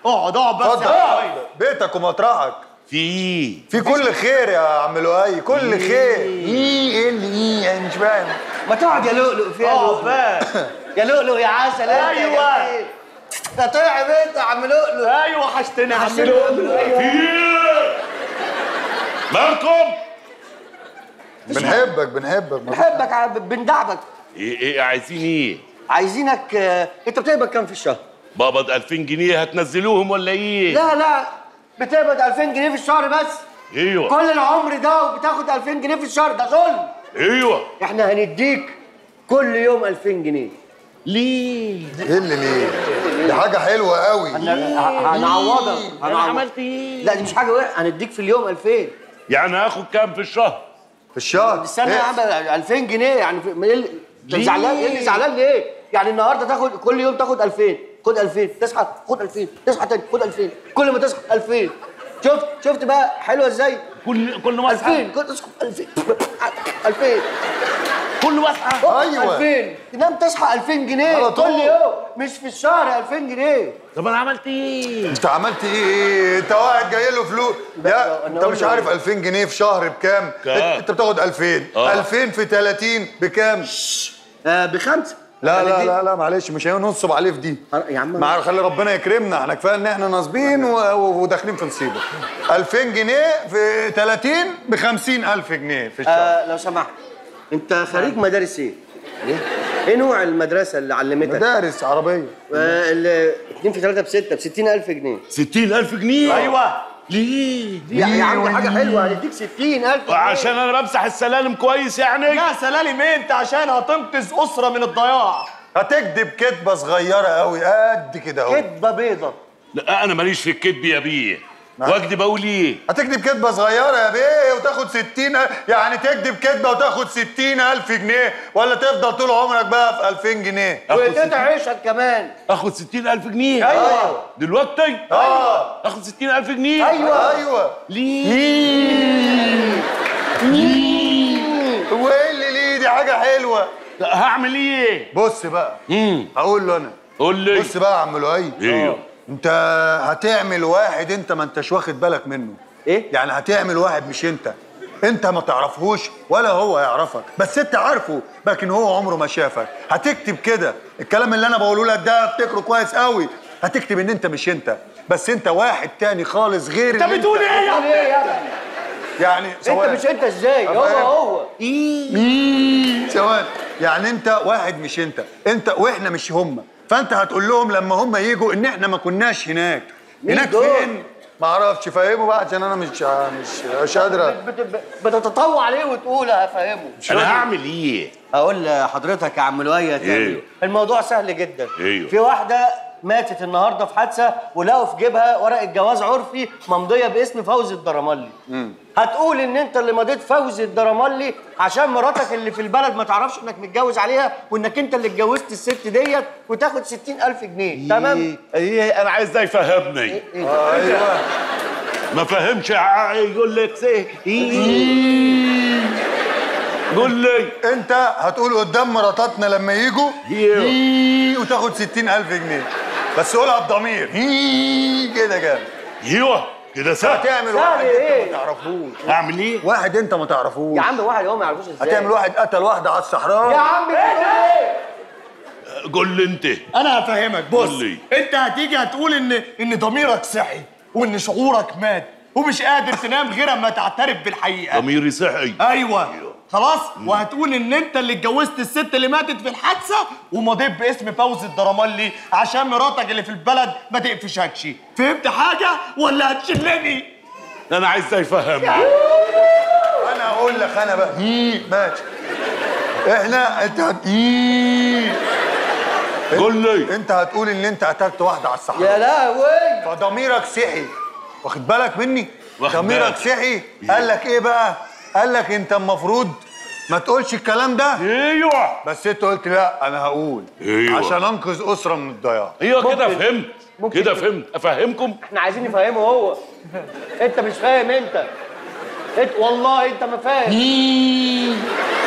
اقعد اقعد بس اتفضل يا عم. بيتك ومطرحك في ايه في كل خير يا عم لؤي كل خير ايه ايه اللي ايه يعني مش فاهم ما تقعد يا لؤلؤ فيها اقعد لؤلؤ بقى يا لؤلؤ يا عسل انت يا أيوة. جميل. ده طلع بيت يا عم لؤلؤ ايوه وحشتني يا عم حسين لؤلؤ لؤلؤ، أيوة. في ايه مالكم بنحبك بنحبك بحبك ع- بندعبك ايه ايه عايزين ايه عايزينك آه، انت بتقبض كام في الشهر؟ بقبض 2000 جنيه هتنزلوهم ولا ايه لا لا بتقبض 2000 جنيه في الشهر بس ايوه كل العمر ده وبتاخد 2000 جنيه في الشهر ده ظلم ايوه احنا هنديك كل يوم 2000 جنيه ليه ايه اللي ليه دي حاجه حلوه قوي هن- ه- هنعوضك انا هنعوضك. عملت ايه لا دي مش حاجه وحشه هنديك في اليوم 2000 يعني هاخد كام في الشهر في الشهر استنى إيه؟ يا عم 2000 جنيه يعني في- ما إيه اللي- انت ليه؟ زعلان ايه اللي زعلان ليه؟ يعني النهارده تاخد كل يوم تاخد 2000 خد 2000 تصحى خد 2000 تصحى تاني خد 2000 كل ما تصحى 2000 شفت شفت بقى حلوه ازاي؟ كل كل ما اصحى 2000 كل تصحى 2000 2000 كل ما اصحى أيوة. 2000 تنام تصحى 2000 جنيه على طول. كل يوم مش في الشهر 2000 جنيه طب انا عملت ايه انت عملت ايه ايه انت واحد جاي له فلوس يا أنا انت أقول مش له عارف 2000 جنيه في شهر بكام كام؟ انت بتاخد 2000 آه. 2000 في 30 بكام آه بخمسه لا يعني لا دي- لا لا معلش مش هننصب عليه في دي يا عم مع خلي ربنا يكرمنا احنا كفايه ان احنا ناصبين و- و- وداخلين في نصيبه 2000 جنيه في 30 ب 50000 جنيه في الشهر آه لو سمحت انت خريج مدارس ايه؟ ايه نوع المدرسه اللي علمتك؟ مدارس عربيه آه، ال 2 في 3 ب 6 ب 60000 جنيه 60000 جنيه ايوه ليه يا يا عم دي حاجه حلوه هنديك 60000 جنيه عشان انا بمسح السلالم كويس يعني يا سلالم إيه انت عشان هتنقذ اسره من الضياع هتكذب كذبه صغيره قوي قد كده اهو كدبه بيضه لا انا ماليش في الكذب يا بيه واكدب اقول ايه هتكذب كذبه صغيره يا بيه وتاخد 60 يعني تكذب كذبه وتاخد 60000 جنيه ولا تفضل طول عمرك بقى في 2000 جنيه اخد وتقطع 60 عيشك كمان اخد 60000 جنيه ايوه دلوقتي اه اخد 60000 جنيه ايوه ايوه ليه وايه اللي ليه دي حاجه حلوه لا هعمل ايه بص بقى امم هقول له انا قول لي بص بقى يا عم لؤي ايوه انت هتعمل واحد انت ما انتش واخد بالك منه ايه؟ يعني هتعمل واحد مش انت انت ما تعرفهوش ولا هو يعرفك بس انت عارفه لكن هو عمره ما شافك هتكتب كده الكلام اللي انا بقوله لك ده افتكره كويس قوي هتكتب ان انت مش انت بس انت واحد تاني خالص غير انت اللي بتقول ايه يا بتقول ايه يا ابني؟ يعني انت ثواني. مش انت ازاي؟ هو أفهم. هو ثواني يعني انت واحد مش انت انت واحنا مش هم فانت هتقول لهم لما هم يجوا ان احنا ما كناش هناك مين هناك دول؟ فين ما اعرفش فهموا بقى عشان انا مش مش مش قادره بت- بت- بتتطوع عليه وتقول هفهمه انا هعمل ايه هقول لحضرتك يا عم لؤي تاني ايوه. الموضوع سهل جدا ايوه. في واحده ماتت النهارده في حادثه ولقوا في جيبها ورقه جواز عرفي ممضيه باسم فوزي الدرملي هتقول ان انت اللي مضيت فوزي الدرملي عشان مراتك اللي في البلد ما تعرفش انك متجوز عليها وانك انت اللي اتجوزت الست ديت وتاخد 60000 جنيه تمام ايه انا عايز ده يفهمني ايوه ما فهمش ع- يقول لك ايه إيه. قول لي انت هتقول قدام مراتاتنا لما يجوا ايوه. هي وتاخد 60000 جنيه بس قولها بضمير هي كده كده ايوه كده سهل هتعمل سهل واحد ايه؟ انت ما تعرفوش اعمل ايه واحد انت ما تعرفوش يا عم واحد هو ما يعرفوش ازاي هتعمل واحد قتل واحده على الصحراء يا عم بتقول ايه قول لي انت انا هفهمك بص قول لي. انت هتيجي هتقول ان ان ضميرك صحي وان شعورك مات ومش قادر تنام غير اما تعترف بالحقيقه ضميري صحي ايوه خلاص وهتقول ان انت اللي اتجوزت الست اللي ماتت في الحادثه ومضيت باسم فوزي الدرملي عشان مراتك اللي في البلد ما تقفشكش فهمت حاجه ولا هتشلني انا عايز ده يفهمني انا هقول لك انا بقى هي ماشي احنا انت هت... هي. قول لي انت هتقول ان انت قتلت واحده على يا الصحراء لهوي فضميرك صحي واخد بالك مني واخد ضميرك بالك. صحي قال لك ايه بقى قال لك انت المفروض ما تقولش الكلام ده ايوه بس انت قلت لا انا هقول ايوه. عشان انقذ اسره من الضياع ايوه كده ممكن. فهمت ممكن. كده فهمت افهمكم احنا عايزين نفهمه هو انت مش فاهم انت انت والله انت ما فاهم